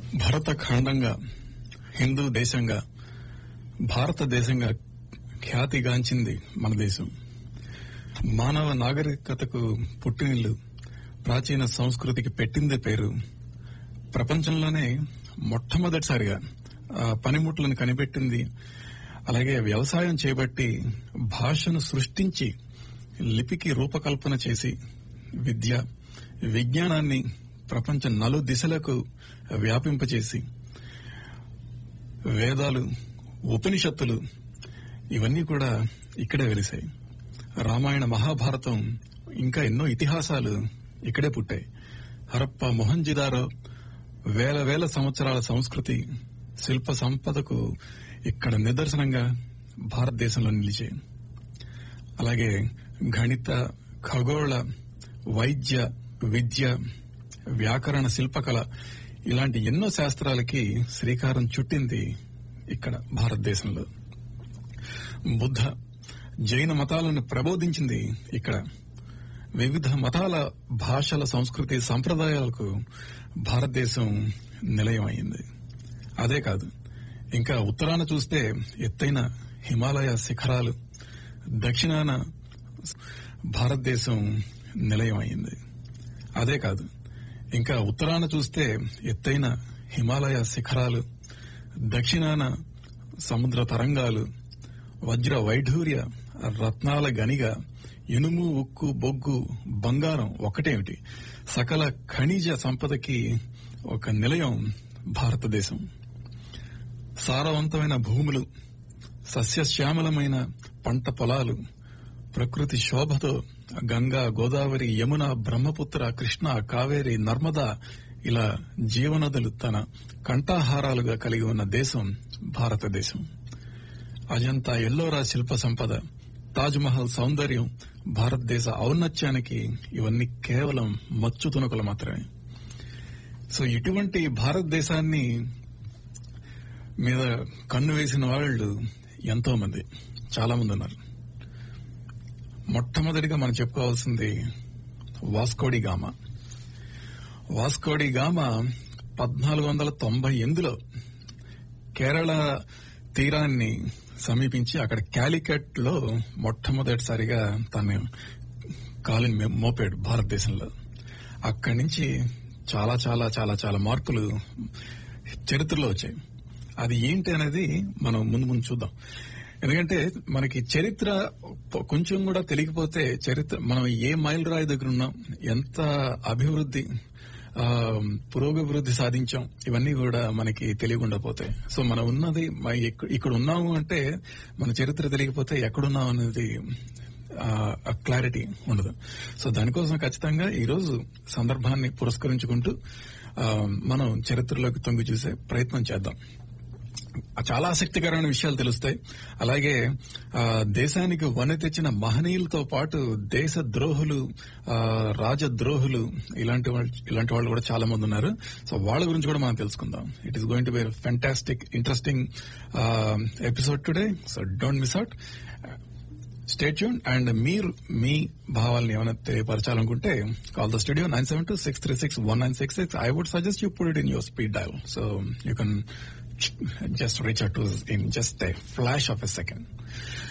భరత ఖండంగా హిందూ దేశంగా భారతదేశంగా ఖ్యాతిగాంచింది మన దేశం మానవ నాగరికతకు పుట్టినిల్లు ప్రాచీన సంస్కృతికి పెట్టిందే పేరు ప్రపంచంలోనే మొట్టమొదటిసారిగా ఆ పనిముట్లను కనిపెట్టింది అలాగే వ్యవసాయం చేపట్టి భాషను సృష్టించి లిపికి రూపకల్పన చేసి విద్య విజ్ఞానాన్ని ప్రపంచ నలు దిశలకు వ్యాపింపచేసి వేదాలు ఉపనిషత్తులు ఇవన్నీ కూడా ఇక్కడే వెలిశాయి రామాయణ మహాభారతం ఇంకా ఎన్నో ఇతిహాసాలు ఇక్కడే పుట్టాయి హరప్ప మొహంజిదారో వేల వేల సంవత్సరాల సంస్కృతి శిల్ప సంపదకు ఇక్కడ నిదర్శనంగా భారతదేశంలో నిలిచాయి అలాగే గణిత ఖగోళ వైద్య విద్య వ్యాకరణ శిల్పకళ ఇలాంటి ఎన్నో శాస్త్రాలకి శ్రీకారం చుట్టింది ఇక్కడ భారతదేశంలో బుద్ధ జైన మతాలను ప్రబోధించింది ఇక్కడ వివిధ మతాల భాషల సంస్కృతి సంప్రదాయాలకు భారతదేశం నిలయమైంది అదే కాదు ఇంకా ఉత్తరాన చూస్తే ఎత్తైన హిమాలయ శిఖరాలు దక్షిణాన భారతదేశం నిలయమైంది అదే కాదు ఇంకా ఉత్తరాన చూస్తే ఎత్తైన హిమాలయ శిఖరాలు దక్షిణాన సముద్ర తరంగాలు వజ్ర వైఢూర్య రత్నాల గనిగా ఇనుము ఉక్కు బొగ్గు బంగారం ఒకటేమిటి సకల ఖనిజ సంపదకి ఒక నిలయం భారతదేశం సారవంతమైన భూములు సస్యశ్యామలమైన పంట పొలాలు ప్రకృతి శోభతో గంగా గోదావరి యమున బ్రహ్మపుత్ర కృష్ణ కావేరి నర్మద ఇలా జీవనదులు తన కంఠాహారాలుగా కలిగి ఉన్న దేశం భారతదేశం అజంతా ఎల్లోరా శిల్ప సంపద తాజ్ మహల్ సౌందర్యం భారతదేశ ఔన్నత్యానికి ఇవన్నీ కేవలం మచ్చు తునకలు మాత్రమే సో ఇటువంటి భారతదేశాన్ని మీద కన్ను వేసిన వాళ్ళు ఎంతో మంది చాలా మంది ఉన్నారు మొట్టమొదటిగా మనం చెప్పుకోవాల్సింది వాస్కోడి గామా వాస్కోడి గామా పద్నాలుగు వందల తొంభై ఎనిమిదిలో కేరళ తీరాన్ని సమీపించి అక్కడ క్యాలికట్ లో మొట్టమొదటిసారిగా తన కాలిని మోపాడు భారతదేశంలో అక్కడి నుంచి చాలా చాలా చాలా చాలా మార్పులు చరిత్రలో వచ్చాయి అది ఏంటి అనేది మనం ముందు ముందు చూద్దాం ఎందుకంటే మనకి చరిత్ర కొంచెం కూడా తెలియకపోతే చరిత్ర మనం ఏ మైల్ రాయి దగ్గర ఉన్నాం ఎంత అభివృద్ధి ఆ, పురోగభివృద్ధి సాధించాం ఇవన్నీ కూడా మనకి తెలియకుండా పోతాయి సో మనం ఉన్నది మ- ఇక్క- ఇక్కడ ఉన్నాము అంటే మన చరిత్ర తెలియకపోతే ఎక్కడున్నాం అనేది క్లారిటీ ఉండదు సో దానికోసం ఖచ్చితంగా ఈ రోజు సందర్భాన్ని పురస్కరించుకుంటూ ఆ, మనం చరిత్రలోకి తొంగి చూసే ప్రయత్నం చేద్దాం చాలా ఆసక్తికరమైన విషయాలు తెలుస్తాయి అలాగే ఆ, దేశానికి వన తెచ్చిన మహనీయులతో పాటు దేశ ద్రోహులు ఆ, రాజద్రోహులు ఇలాంటి వాళ్ళు ఇలాంటి వాళ్ళు కూడా చాలా మంది ఉన్నారు సో వాళ్ళ గురించి కూడా మనం తెలుసుకుందాం it is going to be fantastic interesting episode today so don't miss out stay tune and మీరు మీ భావాలను ఏమైనా తెలియపరచాలనుకుంటే call the studio nine seven two six three six one nine six six I would suggest you put it in your speed dial so you can just reach out to us in just a flash of a second.